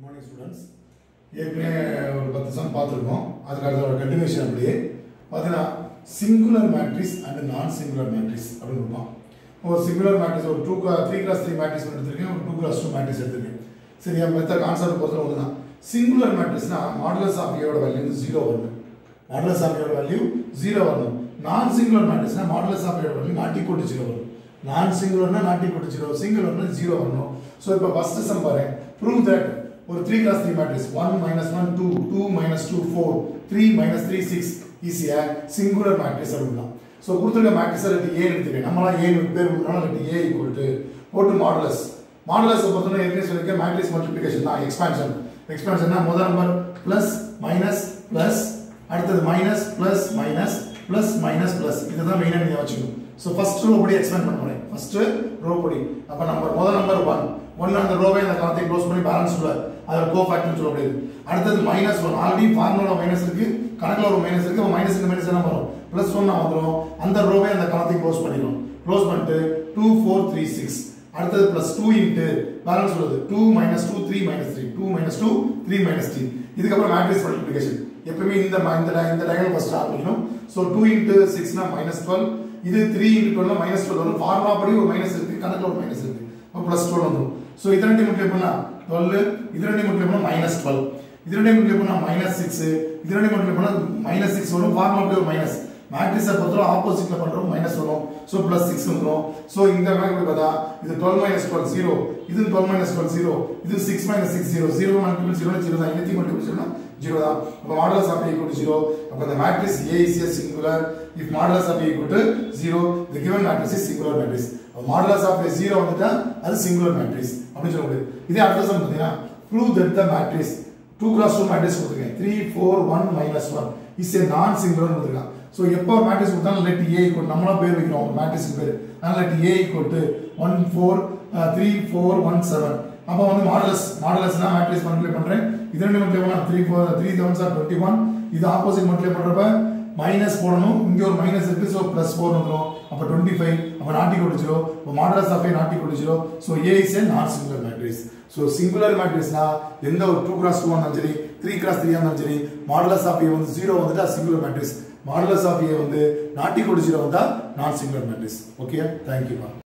morning students ஏற்கனவே ஒரு பத்து சம் பார்த்துருக்கோம் அதுக்கு அடுத்த ஒரு கண்டினியூஷன் அப்படியே பார்த்தீங்கன்னா singular matrix and non singular matrix அப்படின்னு இருப்பான் ஒரு சிங்குலர் மேட்ரிக்ஸ் ஒரு two three cross three matrix எடுத்திருக்கேன் ஒரு டூ கிளாஸ் டூ மேட்ரிக்ஸ் எடுத்திருக்கேன் சரி என் மெத்த கான்செப்ட் பொறுத்தவரை ஒன்று தான் சிங்குலர் மேட்ரிக்ஸ்னா மாடலஸ் ஆஃப் ஏயோட வேல்யூ ஜீரோ வரணும் மாடலஸ் ஆஃப் ஏயோட வேல்யூ ஜீரோ வரணும் நான் சிங்குலர் மேட்ரிக்ஸ்னா மாடலஸ் ஆஃப் ஏயோட value not equal to zero வரும் நான் சிங்குலர்னா நாட் ஈக்குவல் டு ஜீரோ சிங்குலர்னா ஜீரோ வரணும் ஸோ இப்போ ஃபர்ஸ்ட் சம் பாரு ப்ரூவ் தட் ஒரு three cross three matrix one minus one two two minus two four three minus three six ஈஸியா singular matrix அப்படின்னா ஸோ கொடுத்துருக்க மேட்ரிக்ஸ் ரெண்டு ஏ எடுத்துக்கேன் நம்மளாம் ஏ பேர் கொடுக்கணும் ரெண்டு ஏ ஈக்குவல் டு போட்டு மாடலஸ் மாடலஸ் பார்த்தோன்னா ஏற்கனவே சொல்லியிருக்கேன் மேட்ரிக்ஸ் மல்டிப்ளிகேஷன் தான் எக்ஸ்பான்ஷன் எக்ஸ்பான்ஷன்னா முதல் நம்பர் பிளஸ் மைனஸ் பிளஸ் அடுத்தது minus plus minus plus minus plus இதுதான் மெயினாக நீங்கள் வச்சுக்கணும் ஸோ ஃபர்ஸ்ட் ரோ படி எக்ஸ்பேண்ட் பண்ண போறேன் ஃபர்ஸ்ட் ரோ படி அப்போ நம்பர் முதல் நம்பர் ஒன் ஒன் அந்த ரோவை அந்த காலத்தை க்ளோஸ் பண்ணி பேலன்ஸ் சொல்ல அதோட கோ ஃபேக்டர்னு சொல்ல முடியாது அடுத்தது minus one already formula minus இருக்கு கணக்கில் ஒரு மைனஸ் இருக்கு மைனஸ் மைனஸ் என்ன வரும் பிளஸ் ஒன் வந்துடும் அந்த ரோவை அந்த காலத்தை க்ளோஸ் பண்ணிடும் க்ளோஸ் பண்ணிட்டு டூ ஃபோர் த்ரீ சிக்ஸ் அடுத்தது பிளஸ் டூ இன்ட்டு பேலன்ஸ் சொல்லுது two minus two three minus three two minus two three minus three இதுக்கப்புறம் மேட்ரிக்ஸ் மல்டிப்ளிகேஷன் எப்பவுமே இந்த ம- இந்த di- இந்த டயகல் ஃபர்ஸ்ட் ஆரம்பிக்கணும் ஸோ டூ இன்ட்டு சிக்ஸ்னா மைனஸ் டுவெல் இது three into twelve minus twelve வரும் ஃபார்முலா படி ஒரு மைனஸ் இருக்கு கணக்கில் ஒரு மைனஸ் இருக்கு அப்போ ப்ளஸ் டுவெல் வந்துடும் ஸோ இது ரெண்டு மல்டிப்ளை பண்ணா டுவெல் இது ரெண்டு மல்டிப்ளை பண்ணா மைனஸ் டுவெல் இது ரெண்டு மல்டிப்ளை பண்ணா மைனஸ் சிக்ஸ் இது ரெண்டு மல்டிப்ளை பண்ணா மைனஸ் சிக்ஸ் வரும் ஃபார்முலா படி ஒரு மைனஸ் மேட்ரிக்ஸை பொறுத்தவரை ஆப்போசிட்ல பண்றோம் மைனஸ் வரும் ஸோ பிளஸ் சிக்ஸ் வந்துடும் ஸோ இந்த கணக்கு பார்த்தா இது டுவெல் மைனஸ் டுவெல் ஜீரோ இது டுவெல் மைனஸ் டுவெல் ஜீரோ இது six minus six zero zero multiple zero zero தான் anything மல்டிபிள் ஜீரோ ஜீரோ தான் அப்போ மாடலஸ் ஆஃப் ஈக்குவல் ஜீரோ அப்போ இந்த matrix A is a singular if modulus of equal to zero the given matrix is singular matrix modulus of A zero வந்துட்டா அது singular matrix அப்படின்னு சொல்ல முடியாது இதே அடுத்த சம் பார்த்தீங்கன்னா prove that the matrix two cross two matrix கொடுத்துருக்கேன் three four one minus one is a non singular கொடுத்துருக்கான் ஸோ எப்போ மேட்ரிக்ஸ் கொடுத்தாலும் லெட் ஏ ஈக்குவல் நம்மளா பேர் வைக்கிறோம் மேட்ரிக்ஸ் பேர் அதனால let A equal to one four three four one seven அப்போ வந்து மாடலஸ் மாடலஸ்னா மேட்ரிக்ஸ் மல்டிப்ளை பண்றேன் இது ரெண்டு மல்டிப்ளை பண்ணா three four three seven sir twenty one இது ஆப்போசிட் மல்டிப்ளை பண்றப்ப மைனஸ் போடணும் இங்க ஒரு மைனஸ் இருக்கு ஸோ பிளஸ் ஃபோர் வந்துடும் அப்போ டுவெண்ட்டி ஃபைவ் அப்போ நாட்டி கொடுச்சிரோ இப்போ மாடலஸ் ஆஃப் ஏ நாட்டி கொடுச்சிரோ so A is a non singular matrix so singular மேட்ரிக்ஸ்னா எந்த ஒரு டூ கிராஸ் டூ இருந்தாலும் சரி த்ரீ கிராஸ் த்ரீ இருந்தாலும் சரி மாடலஸ் ஆஃப் ஏ வந்து ஜீரோ வந்துட்டா singular matrix modulus of A வந்து நாட்டி கொடுச்சிரோ வந்தா நான் சிங்குலர் மேட்ரிக்ஸ் ஓகே தேங்க்யூ